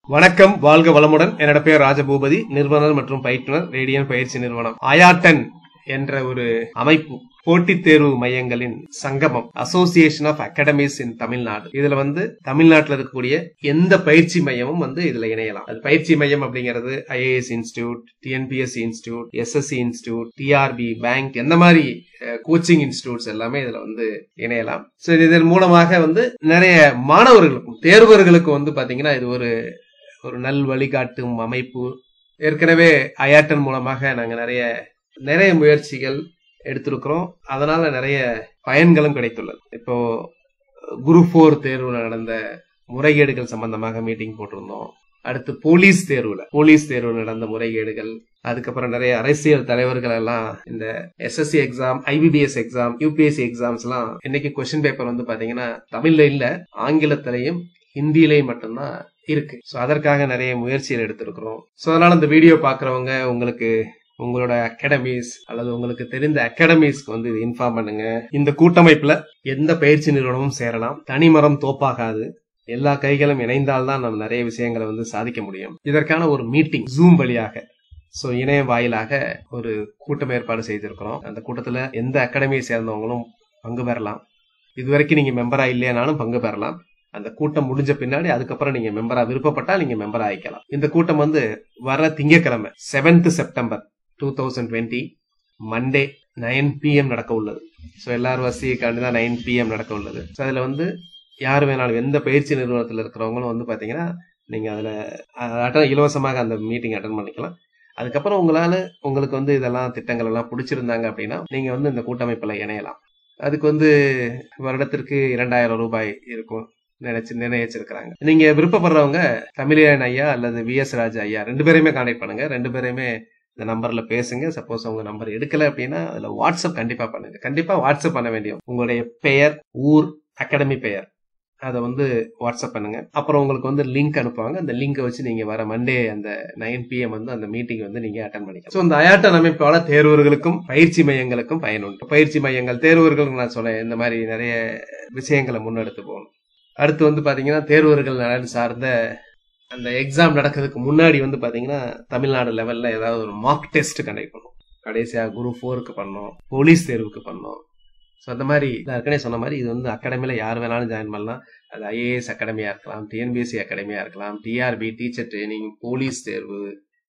வணக்கம் வாழ்க வளமுடன் என்னோட பேர் ராஜபூபதி நிறுவனர் மற்றும் பயிற்றுனர் ரேடியன் பயிற்சி நிறுவனம் அயாட்டன் என்ற ஒரு அமைப்பு போட்டித் தேர்வு மையங்களின் சங்கமம் association of academies in Tamil Nadu இதுல வந்து தமிழ்நாட்டில் இருக்கக்கூடிய எந்த பயிற்சி மையமும் வந்து இதுல இணையலாம் அது பயிற்சி மையம் அப்படிங்கிறது IAS institute TNPSC institute SSC institute TRB bank எந்த மாதிரி கோச்சிங் இன்ஸ்டியூட்ஸ் எல்லாமே இதுல வந்து இணையலாம் ஸோ இதன் மூலமாக வந்து நிறைய மாணவர்களுக்கும் தேர்வர்களுக்கு வந்து பாத்தீங்கன்னா இது ஒரு ஒரு நல் வழிகாட்டும் அமைப்பு ஏற்கனவே அயாட்டன் மூலமாக நாங்க நிறைய நிறைய முயற்சிகள் எடுத்திருக்கிறோம் அதனால நிறைய பயன்களும் கிடைத்துள்ளது இப்போ குரூப் ஃபோர் தேர்வுல நடந்த முறைகேடுகள் சம்பந்தமாக மீட்டிங் போட்டிருந்தோம் அடுத்து போலீஸ் தேர்வுல போலீஸ் தேர்வுல நடந்த முறைகேடுகள் அதுக்கப்புறம் நிறைய அரசியல் தலைவர்கள் எல்லாம் இந்த SSC exam IBPS exam UPSC exams எல்லாம் இன்னைக்கு கொஸ்டின் பேப்பர் வந்து பாத்தீங்கன்னா தமிழ்ல இல்ல ஆங்கிலத்திலையும் ஹிந்திலையும் மட்டும்தான் இருக்கு ஸோ அதற்காக நிறைய முயற்சிகள் எடுத்திருக்கிறோம் ஸோ அதனால இந்த வீடியோ பாக்குறவங்க உங்களுக்கு உங்களோட அகாடமிஸ் அல்லது உங்களுக்கு தெரிந்த அகாடமிஸ்க்கு வந்து இது இன்ஃபார்ம் பண்ணுங்க இந்த கூட்டமைப்புல எந்த பயிற்சி நிறுவனமும் சேரலாம் தனிமரம் தோப்பாகாது எல்லா கைகளும் இணைந்தால்தான் நம்ம நிறைய விஷயங்களை வந்து சாதிக்க முடியும் இதற்கான ஒரு மீட்டிங் ஜூம் வழியாக ஸோ இணையம் வாயிலாக ஒரு கூட்டம் ஏற்பாடு செய்திருக்கிறோம் அந்த கூட்டத்தில் எந்த அகாடமியை சேர்ந்தவங்களும் பங்கு பெறலாம் இதுவரைக்கும் நீங்க மெம்பரா இல்லையானாலும் பங்கு பெறலாம் அந்த கூட்டம் முடிஞ்ச பின்னாடி அதுக்கப்புறம் நீங்க மெம்பரா விருப்பப்பட்டா நீங்க மெம்பரா ஆயிக்கலாம் இந்த கூட்டம் வந்து வர திங்கக்கிழமை seventh September two thousand twenty Monday nine PM நடக்க உள்ளது ஸோ எல்லாரும் வசதிக்காண்டி தான் நைன் பிஎம் நடக்க உள்ளது ஸோ அதில் வந்து யார் வேணாலும் எந்த பயிற்சி நிறுவனத்தில் இருக்கிறவங்களும் வந்து பார்த்தீங்கன்னா நீங்கள் அதில் அட்டன் இலவசமாக அந்த மீட்டிங் அட்டன் பண்ணிக்கலாம் அதுக்கப்புறம் உங்களால் உங்களுக்கு வந்து இதெல்லாம் திட்டங்கள் எல்லாம் பிடிச்சிருந்தாங்க அப்படின்னா நீங்கள் வந்து இந்த கூட்டமைப்பில் இணையலாம் அதுக்கு வந்து வருடத்திற்கு இரண்டாயிரம் ரூபாய் இருக்கும் நினைச்சு நிர்ணயிச்சிருக்கிறாங்க நீங்க விருப்பப்படுறவங்க தமிழன் ஐயா அல்லது வி எஸ் ராஜா ஐயா ரெண்டு பேரையுமே கான்டாக்ட் பண்ணுங்க ரெண்டு பேரையுமே இந்த நம்பர்ல பேசுங்க சப்போஸ் உங்க நம்பர் எடுக்கல அப்படின்னா அதுல வாட்ஸ்அப் கண்டிப்பா பண்ணுங்க கண்டிப்பா வாட்ஸ்அப் பண்ண வேண்டியும் உங்களுடைய பெயர் ஊர் அகாடமி பெயர் அதை வந்து வாட்ஸ்அப் பண்ணுங்க அப்புறம் உங்களுக்கு வந்து லிங்க் அனுப்புவாங்க அந்த லிங்கை வச்சு நீங்க வர மண்டே அந்த நைன் பிஎம் வந்து அந்த மீட்டிங் வந்து நீங்க அட்டன் பண்ணிக்கலாம் ஸோ இந்த அயாட்டன் அமைப்பால தேர்வர்களுக்கும் பயிற்சி மையங்களுக்கும் பயனுண்டு பயிற்சி மையங்கள் தேர்வர்களுக்கு நான் சொன்னேன் இந்த மாதிரி நிறைய விஷயங்களை முன்னெடுத்து போகணும் அடுத்து வந்து பாத்தீங்கன்னா தேர்வர்கள் நலன் சார்ந்த அந்த எக்ஸாம் நடக்கிறதுக்கு முன்னாடி வந்து பாத்தீங்கன்னா தமிழ்நாடு லெவல்ல ஏதாவது ஒரு மார்க் டெஸ்ட் கண்டக்ட் பண்ணும் கடைசியா குரூப் ஃபோருக்கு பண்ணோம் போலீஸ் தேர்வுக்கு பண்ணோம் ஸோ அந்த மாதிரி ஏற்கனவே சொன்ன மாதிரி இது வந்து அகாடமியில யார் வேணாலும் ஜாயின் பண்ணலாம் அது ஐஏஎஸ் அகாடமியா இருக்கலாம் டிஎன்பிஎஸ்சி அகாடமியா இருக்கலாம் டிஆர்பி டீச்சர் ட்ரைனிங் போலீஸ் தேர்வு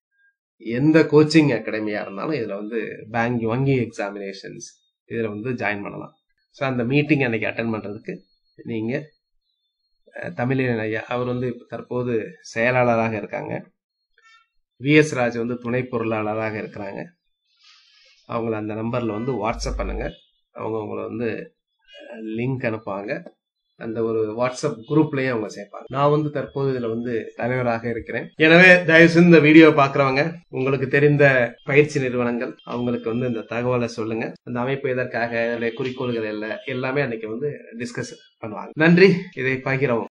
எந்த கோச்சிங் அகாடமியா இருந்தாலும் இதுல வந்து பேங்க் வங்கி எக்ஸாமினேஷன்ஸ் இதுல வந்து ஜாயின் பண்ணலாம் ஸோ அந்த மீட்டிங் அன்னைக்கு அட்டன் பண்றதுக்கு நீங்க தமிழின் ஐயா அவர் வந்து தற்போது செயலாளராக இருக்காங்க வி எஸ் ராஜ் வந்து துணை பொருளாளராக இருக்கிறாங்க அவங்கள அந்த நம்பர்ல வந்து வாட்ஸ்அப் பண்ணுங்க அவங்க உங்களை வந்து லிங்க் அனுப்புவாங்க அந்த ஒரு வாட்ஸ்அப் குரூப்லயும் அவங்க சேர்ப்பாங்க நான் வந்து தற்போது இதுல வந்து தலைவராக இருக்கிறேன் எனவே தயவு செஞ்சு இந்த வீடியோ பாக்குறவங்க உங்களுக்கு தெரிந்த பயிற்சி நிறுவனங்கள் அவங்களுக்கு வந்து இந்த தகவலை சொல்லுங்க அந்த அமைப்பு எதற்காக இதனுடைய குறிக்கோள்கள் எல்லாம் எல்லாமே அன்னைக்கு வந்து டிஸ்கஸ் பண்ணுவாங்க நன்றி இதை பகிரவும்